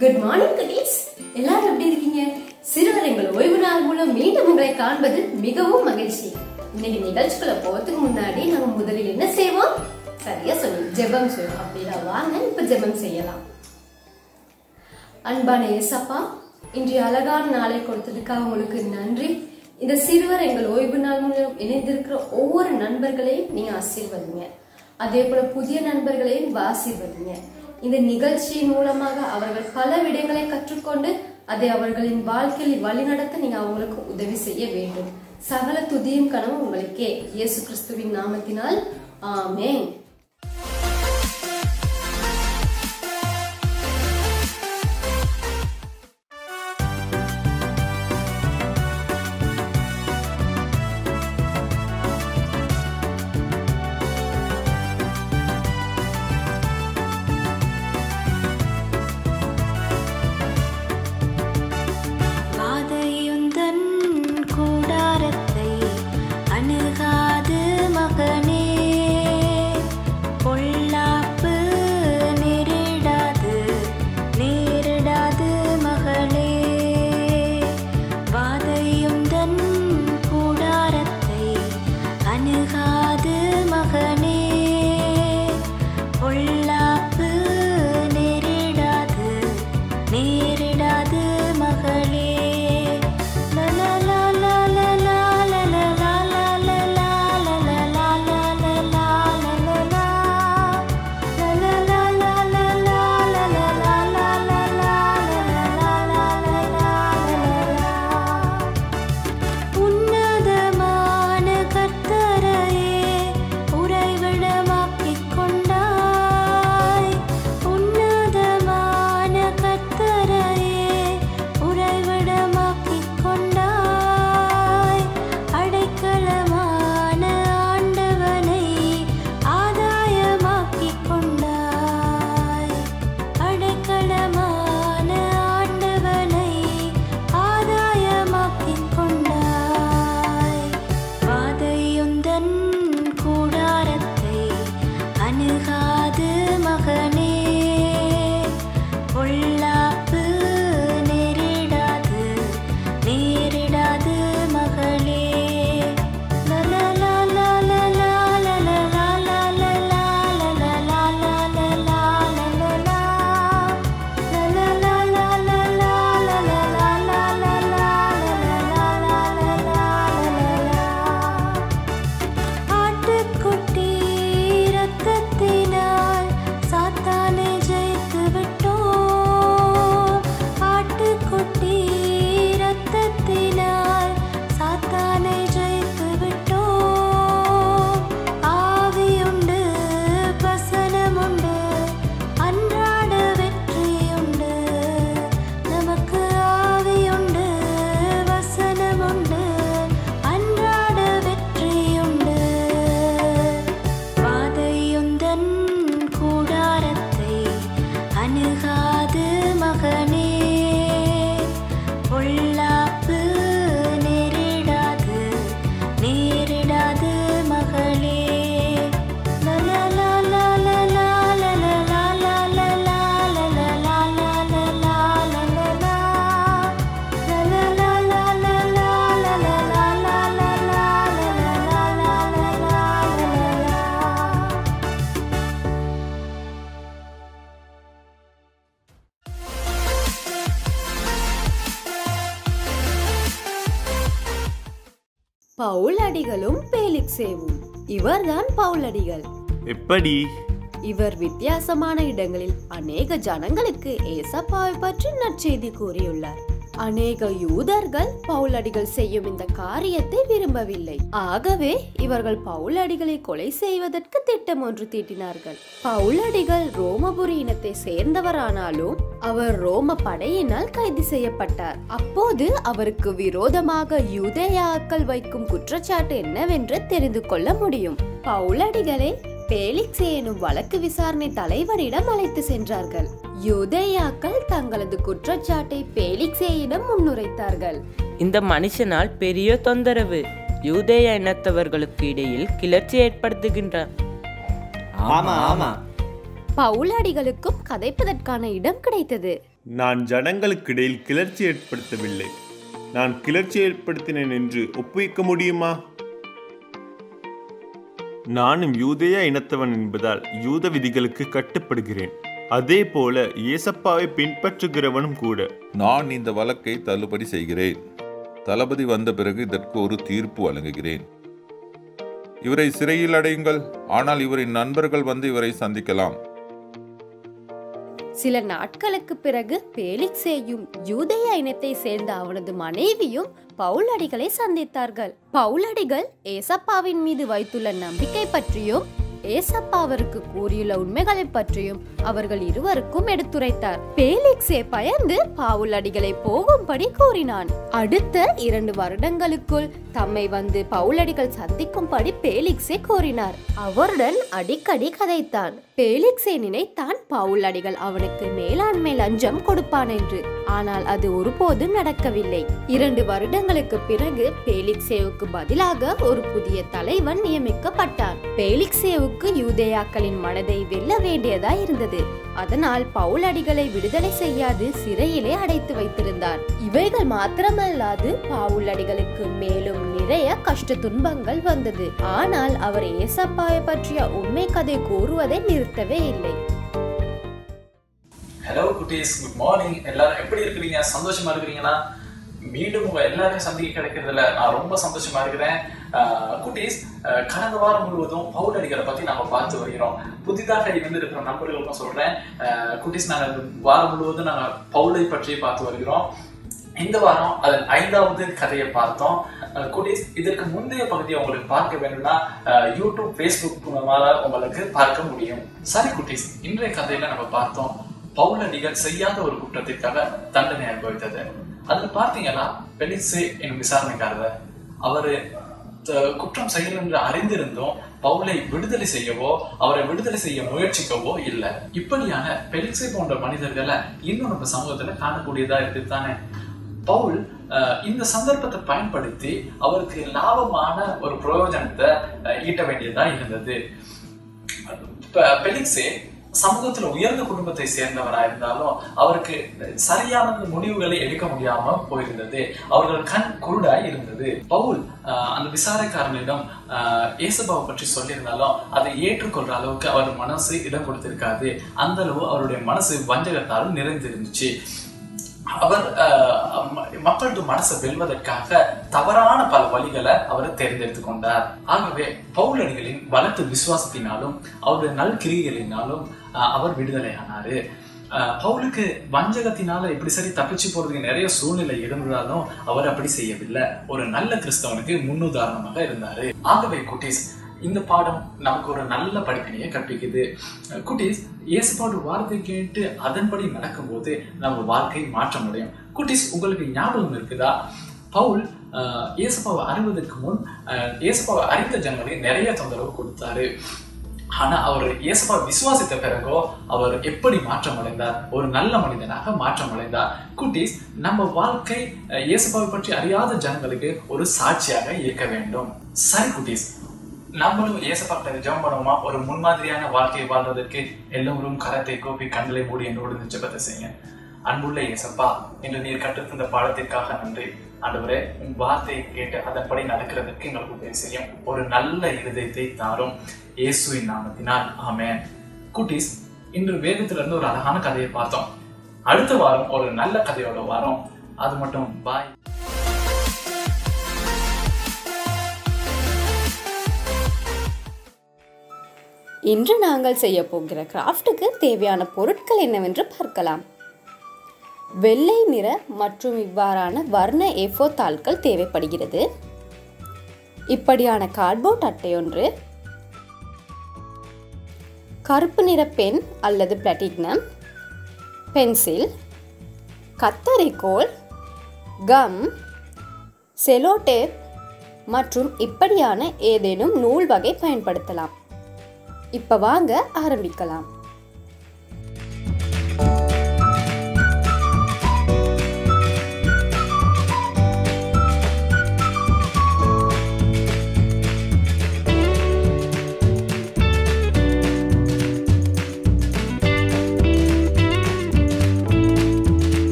good morning குட்டீஸ் எல்லாரும் எப்படி இருக்கீங்க சிறுவர் எங்கள் ஓய்வு நாள் மூலம் மீண்டும் உங்களை காண்பது மிகவும் மகிழ்ச்சி இன்னைக்கு நிகழ்ச்சிக்குள்ள போறதுக்கு முன்னாடி நம்ம முதலில் என்ன செய்வோம் சரியா சொல்லி ஜெபம் செய்வோம் அப்படின்னா வாங்க இப்ப ஜெபம் செய்யலாம் அன்பான ஏசப்பா இன்றைய அழகான நாளை கொடுத்ததுக்காக உங்களுக்கு நன்றி இந்த சிறுவர் எங்கள் ஓய்வு நாள் மூலம் இணைந்திருக்கிற ஒவ்வொரு நண்பர்களையும் நீங்க ஆசீர்வதிங்க அதே போல புதிய நண்பர்களையும் ஆசீர்வதிங்க இந்த நிகழ்ச்சியின் மூலமாக அவர்கள் பல விடயங்களை கற்றுக்கொண்டு அதை அவர்களின் வாழ்க்கையில் வழிநடத்த நீங்க அவங்களுக்கு உதவி செய்ய வேண்டும் சகல துதியும் கனவு உங்களுக்கே இயேசு கிறிஸ்துவின் நாமத்தினால் ஆமென் வாதையுந்தன் கூடாரத்தை அணுகாது மகனே பொல்லாப்பு நேரிடாது நேரிடாது மகளே வாதையுந்தன் கூடாரத்தை அணுகாது மகனே பொல்லாப்பு நேரிடாது நேரிடாது மகளே உன்னதமான கர்த்தரையே உறைவிடமாக்கிக் கொண்டாய் உன்னதமான கர்த்தரையே உறைவிடமாக்கிக் கொண்டாய் அடைக்கலமான ஆண்டவனை ஆதாயமாக்கிக் கொண்டாய் அடைக்கலமான ஆண்டவனை ஆதாயமாக்கிக் கொண்டாய் வாதையுந்தன் கூடாரத்தை அணுகாது மகனே பொல்லாப்பு நேரிடாது நேரிடாது மகளே ஆட்டுக்குட்டி இரத்தத்தினால் சாத்தானை ஜெயித்து விட்டோம் ஆட்டுக்குட்டி இரத்தத்தினால் சாத்தானை ஜெயித்து விட்டோம் ஆவியுண்டு வசனமுண்டு அன்றாட வெற்றியுண்டு நமக்கு ஆவியுண்டு வசனமுண்டு அன்றாட வெற்றியுண்டு வாதையுந்தன் கூடாரத்தை அணுகாது மகனே பொல்லாப்பு நேரிடாது நேரிடாது மகளே பவுலடிகளும் பேலிக்ஸேவும் இவர்தான் பவுலடிகள் எப்படி இவர் வித்தியாசமான இடங்களில் அநேக ஜனங்களுக்கு ஏசப்பாவை பற்றி நற்செய்தி கூறியுள்ளார் அநேக யூதர்கள் பவுலடிகள் செய்யும் இந்த காரியத்தை விரும்பவில்லை ஆகவே இவர்கள் பவுலடிகளை கொலை செய்வதற்கு திட்டம் ஒன்று தீட்டினார்கள் பவுலடிகள் ரோமபுரி இனத்தை சேர்ந்தவரானாலும் அவர் ரோம படையினால் கைது செய்யப்பட்டார் அப்போது அவருக்கு விரோதமாக யூதேயாக்கள் வைக்கும் குற்றச்சாட்டு என்னவென்று தெரிந்து கொள்ள முடியும் பவுலடிகளை பேலிக்ஸ் எனும் வழக்கு விசாரணை தலைவரிடம் அழைத்து சென்றார்கள் யூதேயாக்கள் தங்களது குற்றச்சாட்டை பேலிக்ஸேயிடம் முன்னுரைத்தார்கள் இந்த மனுஷனால் பெரிய தொந்தரவு யூதேய இனத்தவர்களுக்கு இடையில் கிளர்ச்சி ஏற்படுத்துகின்றார் ஆமா ஆமா பவுலடிகளுக்கும் கதைப்பதற்கான இடம் கிடைத்தது நான் ஜனங்களுக்கிடையில் கிளர்ச்சி ஏற்படுத்தவில்லை நான் கிளர்ச்சி ஏற்படுத்தினேன் என்று ஒப்புவிக்க முடியுமா நானும் யூதேய இனத்தவன் என்பதால் யூத விதிகளுக்கு கட்டுப்படுகிறேன் அதே போல ஏசப்பாவை பின்பற்றுகிறவனும் கூட நான் இந்த வழக்கை தள்ளுபடி செய்கிறேன் தளபதி வந்த பிறகு இதற்கு ஒரு தீர்ப்பு வழங்குகிறேன் இவரை சிறையில் அடையுங்கள் ஆனால் இவரின் நண்பர்கள் வந்து இவரை சந்திக்கலாம் சில நாட்களுக்கு பிறகு பேலிக்ஸேயும் யூதேய இனத்தை சேர்ந்த அவனது மனைவியும் பவுலடிகளை சந்தித்தார்கள் பவுலடிகள் ஏசப்பாவின் மீது வைத்துள்ள நம்பிக்கை பற்றியும் ஏசப்பா அவருக்கு கூறியுள்ள உண்மைகளை பற்றியும் அவர்கள் இருவருக்கும் எடுத்துரைத்தார் பேலிக்ஸே பயந்து பவுலடிகளை போகும்படி கூறினான் அடுத்த இரண்டு வருடங்களுக்குள் தம்மை வந்து பவுலடிகள் சந்திக்கும்படி பேலிக்ஸே கூறினார் அவருடன் அடிக்கடி கதைத்தான் பேலிக்ஸே நினைத்தான் பவுலடிகள் அவனுக்கு மேலாண்மை லஞ்சம் கொடுப்பான் என்று ஆனால் அது ஒருபோதும் நடக்கவில்லை இரண்டு வருடங்களுக்கு பிறகு பேலிக்சேவுக்கு பதிலாக ஒரு புதிய தலைவன் நியமிக்கப்பட்டான் பேலிக்சேவுக்கு யூதேயாக்களின் மனதை வெல்ல வேண்டியதா இருந்தது அதனால் பவுலடிகளை விடுதலை செய்யாது சிறையிலே அடைத்து வைத்திருந்தார் இவைகள் மாத்திரமல்லாது பவுலடிகளுக்கு மேலும் நிறைய கஷ்ட துன்பங்கள் வந்தது ஆனால் அவர் ஏசப்பாவை பற்றிய உண்மை கதை கூறுவதை நிறுத்தவே இல்லை ஹலோ குட்டீஸ் குட் மார்னிங் எல்லாரும் எப்படி இருக்கிறீங்க சந்தோஷமா இருக்கிறீங்களா மீண்டும் உங்க எல்லாரையும் சந்திக்க கிடைக்கிறதுல நான் ரொம்ப சந்தோஷமா இருக்கிறேன் ஆஹ் குட்டீஸ் ஆஹ் கடந்த வாரம் முழுவதும் பவுல் அடிகளை பத்தி நாம பார்த்து வருகிறோம் புதிதாக வந்து இருக்கிற நண்பர்களுக்கும் சொல்றேன் ஆஹ் குட்டீஸ் நாங்க இந்த வாரம் முழுவதும் நாங்க பவுலை பற்றி பார்த்து வருகிறோம் இந்த வாரம் அதன் ஐந்தாவது கதையை பார்த்தோம் அஹ் குட்டீஸ் இதற்கு முந்தைய பகுதியை உங்களுக்கு பார்க்க வேணும்னா அஹ் யூடியூப் ஃபேஸ்புக் மூலமாக உங்களுக்கு பார்க்க முடியும் சரி குட்டீஸ் இன்றைய கதையில நம்ம பார்த்தோம் பவுலடிகள் செய்யாத ஒரு குற்றத்திற்காக தண்டனை அனுபவித்தது அதுல பார்த்தீங்கன்னா பெலிசே என்னும் விசாரணைக்காரர் அவரு த- குற்றம் செய்யல என்று அறிந்திருந்தும் பவுலை விடுதலை செய்யவோ அவரை விடுதலை செய்ய முயற்சிக்கவோ இல்லை இப்படியான பெலிக்ஸை போன்ற மனிதர்களை இன்னும் நம்ம சமூகத்துல காணக்கூடியதா இருக்கு தானே பவுல் அஹ், இந்த சந்தர்ப்பத்தை பயன்படுத்தி அவருக்கு லாபமான ஒரு பிரயோஜனத்தை அஹ், ஈட்ட வேண்டியதா இருந்தது ப- பெலிக்ஸே சமூகத்துல உயர்ந்த குடும்பத்தை சேர்ந்தவரா இருந்தாலும் அவருக்கு சரியான முடிவுகளை எடுக்க முடியாம போயிருந்தது அவர்கள் கண் குருடாய் இருந்தது பவுல் ஆஹ், அந்த விசாரணைக்காரனிடம் ஆஹ், இயேசுபாவை பற்றி சொல்லியிருந்தாலும் அதை ஏற்றுக்கொள்ற அளவுக்கு அவர் மனசு இடம் கொடுத்திருக்காது அந்த அளவு அவருடைய மனசு வஞ்சகத்தால் நிறைந்திருந்துச்சு அவர் ஆஹ், ம- மக்களது மனசை வெல்வதற்காக தவறான பல வழிகளை அவர் தேர்ந்தெடுத்து கொண்டார் ஆகவே பவுலடிகளின் பலத்து விசுவாசத்தினாலும் அவருடைய நல்கிரிகளினாலும் ஆஹ், அவர் விடுதலையானாரு ஆஹ், பவுலுக்கு வஞ்சகத்தினால இப்படி சரி தப்பிச்சு போறதுக்கு நிறைய சூழ்நிலை இருந்ததாலும் அவர் அப்படி செய்யவில்லை ஒரு நல்ல கிறிஸ்தவனுக்கு முன்னுதாரணமாக இருந்தாரு ஆகவே குட்டீஸ் இந்த பாடம் நமக்கு ஒரு நல்ல படிப்பினையை கற்பிக்குது அஹ் குட்டீஸ் இயேசுபாடு வார்த்தை கேட்டு அதன்படி நடக்கும்போது நம்ம வாழ்க்கை மாற்றம் அடையும் குட்டீஸ் உங்களுக்கு ஞாபகம் இருக்குதா பவுல் அஹ், இயேசுபாவை அறிவதற்கு முன் அஹ், இயேசுபாவை அறிந்த ஜனங்களுக்கு நிறைய தொந்தரவு கொடுத்தாரு ஆனா அவர் இயேசுபா விசுவாசித்த பிறகோ அவர் எப்படி மாற்றம் அடைந்தார் ஒரு நல்ல மனிதனாக மாற்றம் அடைந்தார் குட்டீஸ் நம்ம வாழ்க்கை அஹ், இயேசுபாவை பற்றி அறியாத ஜனங்களுக்கு ஒரு சாட்சியாக இருக்க வேண்டும் சரி குட்டீஸ் நம்மளும் இயேசப்பாட்ட ஜெபம் பண்ணுவோமா ஒரு முன்மாதிரியான வாழ்க்கையை வாழ்வதற்கு எல்லோரும் கரத்தை கோப்பி கண்களை மூடி என்னோடு இந்த ஜெபத்தை செய்யுங்க அன்புள்ள இயேசப்பா இன்று நீர் கற்றுத்தந்த பாடத்திற்காக நன்றி ஆண்டவரே உன் வார்த்தையை கேட்டு அதன்படி நடக்கிறதுக்கு எங்களுக்கு உதவி செய்யும் ஒரு நல்ல இருதயத்தை தாரும் இயேசுவின் நாமத்தினால் ஆமென் குட்டீஸ் இன்று வேதத்திலிருந்து ஒரு அழகான கதையை பார்த்தோம் அடுத்த வாரம் ஒரு நல்ல கதையோட வாரம் அது மட்டும் பாய் இன்று நாங்கள் செய்ய போகிற கிராஃப்ட்டுக்கு தேவையான பொருட்கள் என்னவென்று பார்க்கலாம் வெள்ளை நிற மற்றும் இவ்வாறான வர்ண ஏஃபோ தாள்கள் தேவைப்படுகிறது இப்படியான கார்ட்போர்ட் அட்டை ஒன்று கருப்பு நிற பென் அல்லது பிளாட்டினம் பென்சில் கத்தரிக்கோல் கம் செலோடேப் மற்றும் இப்படியான ஏதேனும் நூல் வகை பயன்படுத்தலாம் இப்போ வாங்க ஆரம்பிக்கலாம்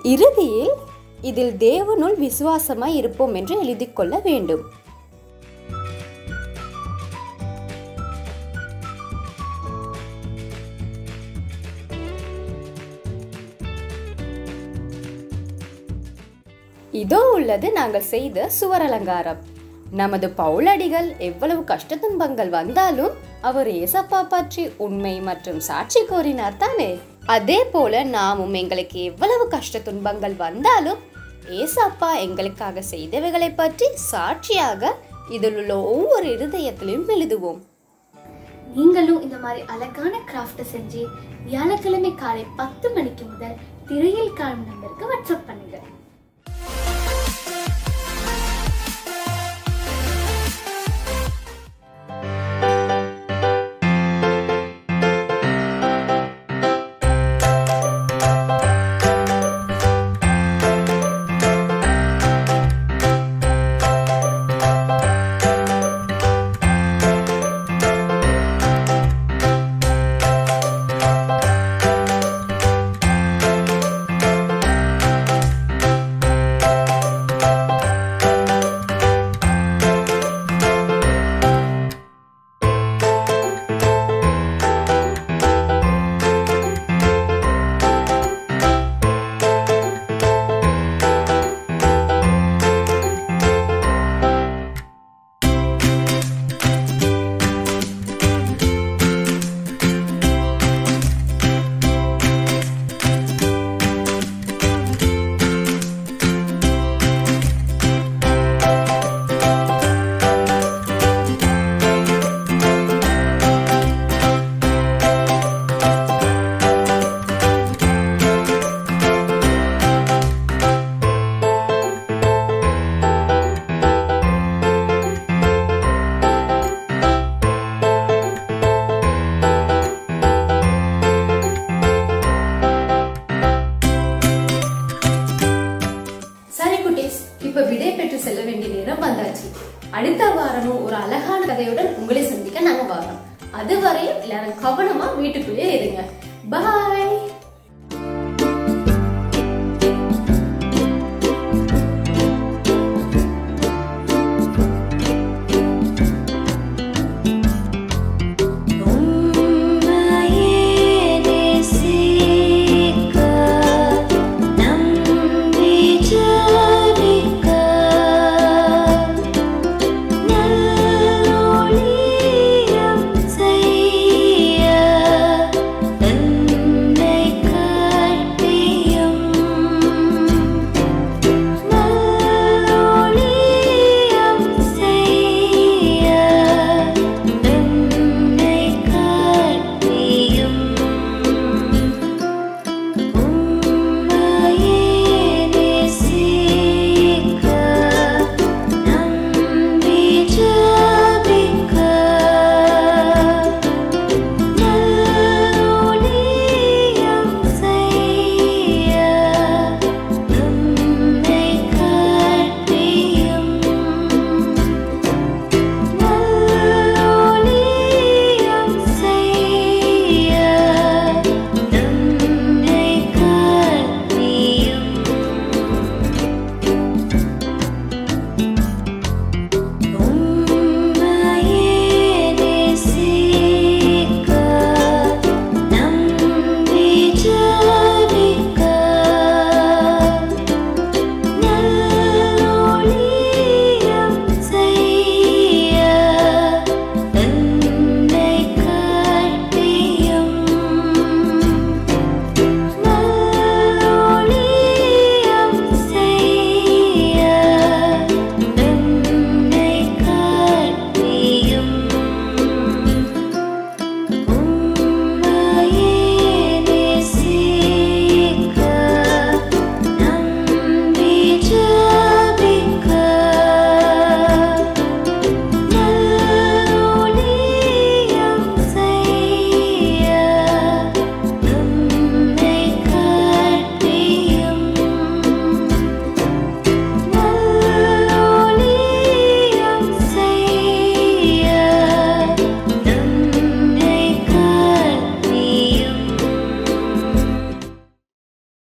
இறுதியில் இதில் தேவனுள் விசுவாசமாய் இருப்போம் என்று எழுதிக் கொள்ள வேண்டும் இதோ உள்ளது நாங்கள் செய்த சுவர் அலங்காரம் நமது பவுலடிகள் எவ்வளவு கஷ்ட துன்பங்கள் வந்தாலும் அவர் ஏசப்பா பற்றி உண்மை மற்றும் சாட்சி கோரினார் தானே அதே போல நாமும் எங்களுக்கு எவ்வளவு கஷ்ட துன்பங்கள் வந்தாலும் ஏசப்பா எங்களுக்காக செய்தவைகளை பற்றி சாட்சியாக இதில் உள்ள ஒவ்வொரு இருதயத்திலும் எழுதுவோம் நீங்களும் இந்த மாதிரி அழகான கிராஃப்ட்டை செஞ்சு வியாழக்கிழமை காலை பத்து மணிக்கு முதல் திரையில் காணும் நம்பருக்கு வாட்ஸ்அப் பண்ணுங்க சரி குட்டீஸ் இப்ப விடை பெற்று செல்ல வேண்டிய நேரம் வந்தாச்சு அடுத்த வாரமும் ஒரு அழகான கதையுடன் உங்களை சந்திக்க நாங்க வரோம் அதுவரை எல்லாரும் கவனமா வீட்டுக்குள்ளேயே இருங்க பாய்